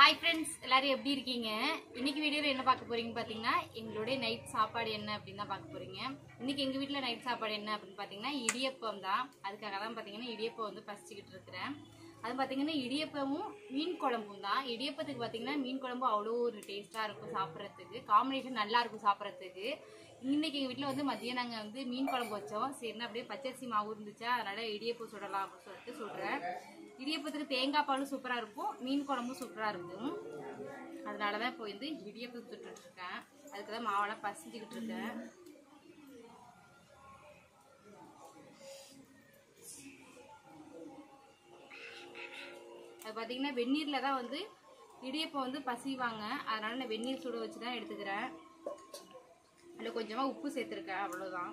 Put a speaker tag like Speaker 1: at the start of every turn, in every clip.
Speaker 1: Hi friends எல்லாரும் எப்படி இருக்கீங்க இன்னைக்கு வீடியோவில் என்ன பார்க்க போறீங்கன்னு பார்த்தீங்கன்னா எங்களுடைய நைட் சாப்பாடு என்ன அப்படின்னு தான் பார்க்க போறீங்க இன்னைக்கு எங்கள் வீட்டில் நைட் சாப்பாடு என்ன அப்படின்னு பார்த்தீங்கன்னா இடியப்பம் தான் அதுக்காக தான் பார்த்தீங்கன்னா இடியப்பம் வந்து பசிச்சுக்கிட்டு இருக்கிறேன் அது பார்த்தீங்கன்னா இடியப்பமும் மீன் குழம்பும் தான் இடியப்பத்துக்கு பார்த்தீங்கன்னா மீன் குழம்பு அவ்வளோ ஒரு டேஸ்ட்டாக இருக்கும் சாப்பிட்றதுக்கு காம்பினேஷன் நல்லா இருக்கும் சாப்பிட்றதுக்கு இன்னைக்கு எங்கள் வீட்டில் வந்து மதியம் நாங்கள் வந்து மீன் குழம்பு வச்சோம் சரின்னா அப்படியே பச்சரிசி மாவு இருந்துச்சா அதனால இடியப்பம் சுடலாம் அப்படின்னு சொல்லிட்டு சொல்கிறேன் இடியப்பத்துக்கு தேங்காய் பாலும் சூப்பராக இருக்கும் மீன் குழம்பும் சூப்பராக இருக்கும் அதனால தான் இப்போ வந்து இடியப்பம் சுட்டுட்டு இருக்கேன் அதுக்கு தான் மாவெல்லாம் பசிஞ்சுக்கிட்டு இருக்கேன் அது பார்த்தீங்கன்னா வெந்நீரில் தான் வந்து இடியப்பம் வந்து பசிவாங்க அதனால நான் வெந்நீர் சுட வச்சு தான் எடுத்துக்கிறேன் அதில் கொஞ்சமாக உப்பு சேர்த்துருக்கேன் அவ்வளோதான்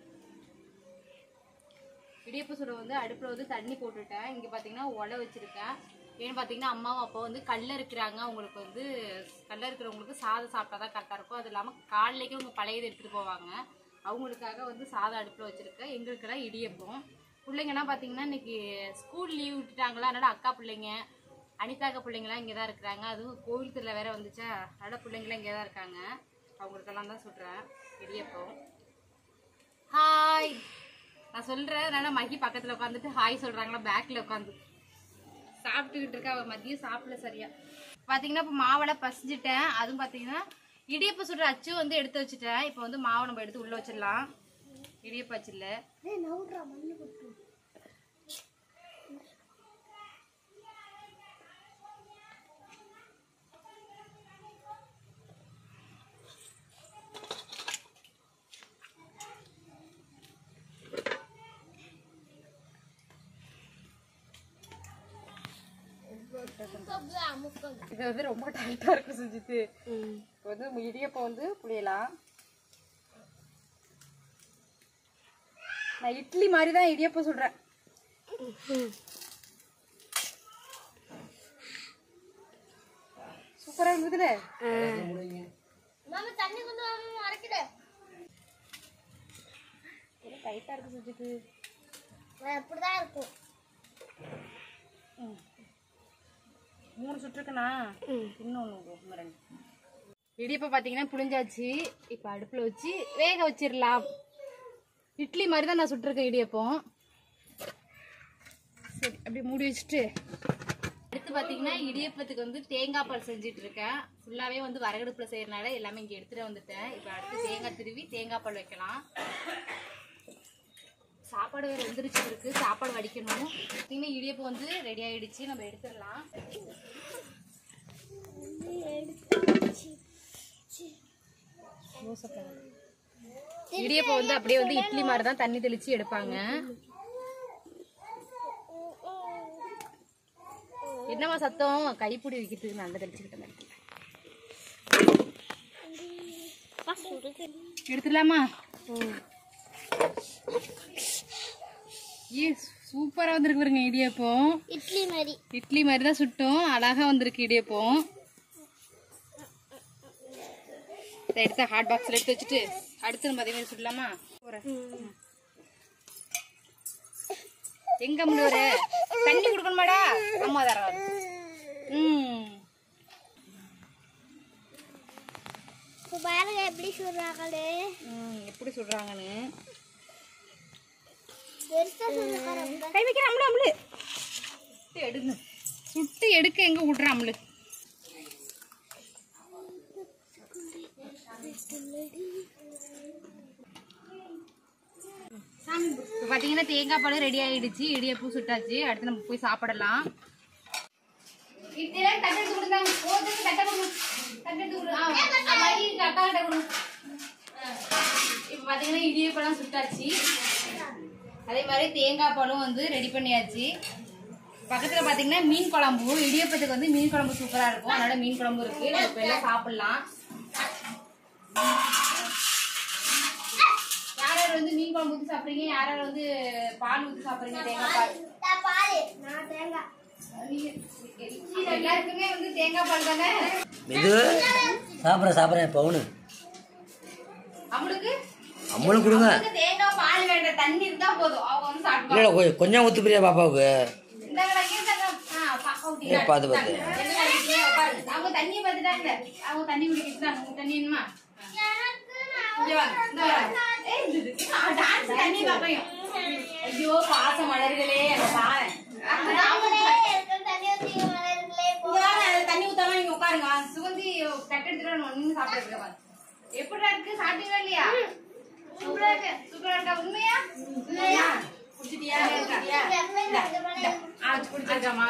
Speaker 1: இடியப்ப சுட வந்து அடுப்பில் வந்து தண்ணி போட்டுட்டேன் இங்கே பார்த்தீங்கன்னா உலை வச்சுருக்கேன் ஏன்னு பார்த்தீங்கன்னா அம்மாவும் அப்பா வந்து கல்ல இருக்கிறாங்க அவங்களுக்கு வந்து கல்ல இருக்கிறவங்களுக்கு சாதம் சாப்பிட்டா தான் கரெக்டாக இருக்கும் அது இல்லாமல் காலையிலேயே அவங்க பழையது எடுத்துகிட்டு போவாங்க அவங்களுக்காக வந்து சாதம் அடுப்பில் வச்சுருக்கேன் எங்களுக்கெல்லாம் இடியப்பம் பிள்ளைங்கன்னா பார்த்தீங்கன்னா இன்னைக்கு ஸ்கூல் லீவ் விட்டுட்டாங்களா அதனால அக்கா பிள்ளைங்க அனிதாக்க பிள்ளைங்களாம் இங்கே தான் இருக்கிறாங்க அதுவும் கோவில் திருவிழா வேற வந்துச்சா அதனால பிள்ளைங்களாம் இங்கே தான் இருக்காங்க அவங்களுக்கெல்லாம் தான் சொல்கிறேன் இடியப்பம் ஹாய் நான் சொல்கிறேன் அதனால மகி பக்கத்தில் உட்காந்துட்டு ஹாய் சொல்கிறாங்களா பேக்கில் உட்காந்து சாப்பிட்டுக்கிட்டு இருக்கா அவள் மதியம் சாப்பிடல சரியா பார்த்தீங்கன்னா இப்போ மாவெல்லாம் பசிஞ்சிட்டேன் அதுவும் பார்த்தீங்கன்னா இடியப்ப சுடுற அச்சு வந்து எடுத்து வச்சுட்டேன் இப்போ வந்து மாவை நம்ம எடுத்து உள்ளே வச்சிடலாம் இடியப்ப அச்சில் இது வந்து ரொம்ப டைட்டாக இருக்கும் சுஜித்து இப்போ வந்து இடியப்பம் வந்து புளியலாம் நான் இட்லி மாதிரி தான் இடியப்பம் சுடுறேன் சூப்பரா இருக்குதுல டைட்டா இருக்கு சுஜித்து
Speaker 2: அப்படிதான் இருக்கும்
Speaker 1: மூணு சுற்றுக்குண்ணா இன்னொன்று ரெண்டு இடியப்பம் பார்த்தீங்கன்னா புளிஞ்சாச்சு இப்போ அடுப்பில் வச்சு வேக வச்சிடலாம் இட்லி மாதிரி தான் நான் சுட்டிருக்கேன் இடியப்பம் சரி அப்படி மூடி வச்சுட்டு அடுத்து பார்த்தீங்கன்னா இடியப்பத்துக்கு வந்து தேங்காய் பால் செஞ்சுட்டு இருக்கேன் ஃபுல்லாகவே வந்து வரகடுப்பில் செய்யறனால எல்லாமே இங்கே எடுத்துகிட்டு வந்துட்டேன் இப்போ அடுத்து தேங்காய் திருவி தேங்காய் பால் வைக்கலாம் சாப்பாடு வேறு வெந்துருச்சு இருக்கு சாப்பாடு வடிக்கணும் பார்த்தீங்கன்னா இடியப்பம் வந்து ரெடி ஆயிடுச்சு நம்ம எடுத்துடலாம் இடியப்பம் வந்து அப்படியே வந்து இட்லி மாதிரி தான் தண்ணி தெளிச்சு எடுப்பாங்க என்னம்மா சத்தம் கைப்பிடி வைக்கிறதுக்கு நான் அந்த தெளிச்சுக்கிட்டேன் எடுத்துடலாமா ஏ சூப்பரா வந்திருக்கு பாருங்க இடியப்பம்
Speaker 2: இட்லி மாதிரி
Speaker 1: இட்லி மாதிரி தான் சுட்டோம் அழகா வந்திருக்கு இடியப்பம் இதை எடுத்து ஹாட் பாக்ஸ்ல எடுத்து வச்சுட்டு அடுத்து நம்ம அதே மாதிரி சுடலாமா போறேன் எங்க முன்னோரு தண்ணி கொடுக்கணுமாடா அம்மா தர ம்
Speaker 2: இப்போ பாருங்க எப்படி சொல்றாங்களே
Speaker 1: ம், எப்படி சுடுறாங்கன்னு
Speaker 2: பெருசா சொல்லுறாங்க
Speaker 1: கை வைக்கிற அம்லு அம்லு சுட்டு எடுங்க சுட்டு எடுக்க எங்க விடுற அம்லு இப்போ பார்த்தீங்கன்னா தேங்காய் பால் ரெடி ஆயிடுச்சு இடியப்பூ சுட்டாச்சு அடுத்து நம்ம போய் சாப்பிடலாம் இப்போ பார்த்தீங்கன்னா இடியப்பெல்லாம் சுட்டாச்சு அதே மாதிரி தேங்காய் பாலும் வந்து ரெடி பண்ணியாச்சு பக்கத்துல பாத்தீங்கன்னா மீன் குழம்பு இடியப்பத்துக்கு வந்து மீன் குழம்பு சூப்பரா இருக்கும் அதனால மீன் குழம்பு இருக்கு நம்ம இப்ப எல்லாம் சாப்பிடலாம் யார் யார் வந்து மீன் குழம்பு ஊத்தி சாப்பிடுறீங்க யார் யார் வந்து பால் ஊத்தி சாப்பிடுறீங்க தேங்காய் பால்
Speaker 2: பாரு நான் தேங்காய்
Speaker 1: எல்லாருக்குமே வந்து தேங்காய் பால் தானே
Speaker 3: இது சாப்பிட்ற சாப்பிட்றேன் பவுனு
Speaker 1: அவங்களுக்கு
Speaker 3: அம்மளும் கொடுங்க
Speaker 1: அவங்களுக்கு தேங்காய் பால் வேண்டாம் தண்ணி இருந்தா போதும் அவங்க வந்து
Speaker 3: இல்லை
Speaker 1: சாப்பிடுவாங்க
Speaker 3: இல்லை கொ- கொஞ்சம் ஊத்து பிரியா பாப்பாவுக்கு
Speaker 1: இந்தாங்க, இந்தாங்க. ஆ, பா- ஓகே.
Speaker 3: ஏ, பார்த்து பார்த்து
Speaker 1: என்ன நினைக்கிறீங்க? உட்காருங்க. தண்ணியை பார்த்துட்டாங்க அவங்க தண்ணி குடிக்கிறாங்க உங்க தண்ணி என்னமா இங்க வாங்க, இந்த வாங்க. ஏய், இது, இது, ஆ, dance தண்ணி பார்ப்பையும். ஐயோ பாச மலர்களே அங்க பாரு இங்க வாங்க, அதுல தண்ணி ஊத்தாம நீங்க உட்காருங்க வாங்க. சுகந்தி தட்டு எடுத்துட்டு வந்து நின்னு சாப்பிட்டு வாங்க எப்படிடா இருக்கு சாப்பிட்டீங்களா இல்லையா சூப்பரா இருக்கு சூப்பரா இருக்கா உண்மையா உண்மையா குடிச்சிட்டியா குடிச்சிட்டியா ஆச்சு குடிச்சிருக்காமா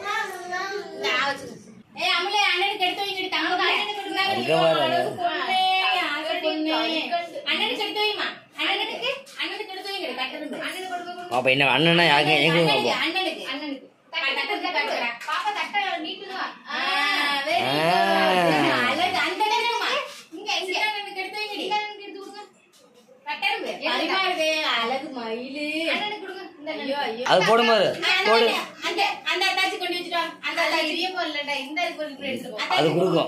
Speaker 1: ஏய் அமுலே அண்ணனுக்கு எடுத்து வைங்கடி தங்க அண்ணனுக்கு கொடுக்குறாங்க
Speaker 3: அங்க பாரு.
Speaker 1: அழகு பொண்ணே, அழகு பொண்ணே. அண்ணனுக்கு எடுத்து வைமா அண்ணனுக்கு அண்ணனுக்கு எடுத்து வைங்க கட்டருந்து அண்ணனுக்கு கொடுக்க கொடுக்க.
Speaker 3: பாப்பா என்ன அண்ணனா யாருங்க எங்க
Speaker 1: அண்ணனுக்கு
Speaker 3: பாப்பா
Speaker 1: அண்ணனுக்கு அண்ணனுக்கு தட்டு தட்டு தட்டு பாப்பா தட்டை நீட்டுங்க ஆ வெரி
Speaker 3: ஆ.
Speaker 1: குட் அழகு அந்த அண்ணனுக்குமா இங்க இங்க அண்ணனுக்கு எடுத்து வைங்கடி அண்ணனுக்கு எடுத்து கொடுங்க கட்டருந்து பரிமாறுதே அழகு மயிலு அண்ணனுக்கு கொடுங்க இந்த ஐயோ ஐயோ
Speaker 3: அது போடும் பாரு போடு
Speaker 1: அந்த அந்த அட்டாச்சி கொண்டு வச்சுட்டு வா. அந்த அட்டாச்சி பெரிய பொருள்டா இந்த பொருள் இப்படி எடுத்துக்கோ
Speaker 3: அது கொடுக்கும்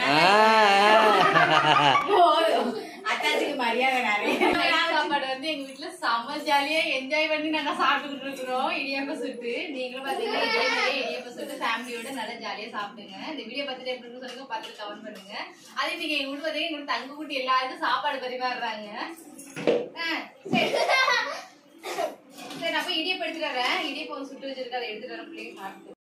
Speaker 1: அட்டாச்சிக்கு மரியாதை நிறைய சாப்பாடு வந்து எங்க வீட்ல செம்ம ஜாலியா என்ஜாய் பண்ணி நாங்க சாப்பிட்டுக்கிட்டு இருக்கிறோம் இடியாப்ப சுட்டு நீங்களும் பாத்தீங்கன்னா இதே மாதிரி இடியாப்ப சுட்டு ஃபேமிலியோட நல்லா ஜாலியா சாப்பிடுங்க இந்த வீடியோ பார்த்துட்டு எப்படி இருக்குன்னு சொல்லுங்க பார்த்துட்டு கமெண்ட் பண்ணுங்க அதே நீங்க எங்க வீட்டு பார்த்தீங்கன்னா எங்க தங்க குட்டி எல்லாருக்கும் சாப்பாடு பரிமாறுறாங்க ஆ, சரி சரி அப்ப இடியப்ப எடுத்துட்டு வரேன் இடியப்பம் சுட்டு வச்சிருக்க அதை எடுத்துட்டு வரேன் பிள்ளைங்க சாப்பிட்டு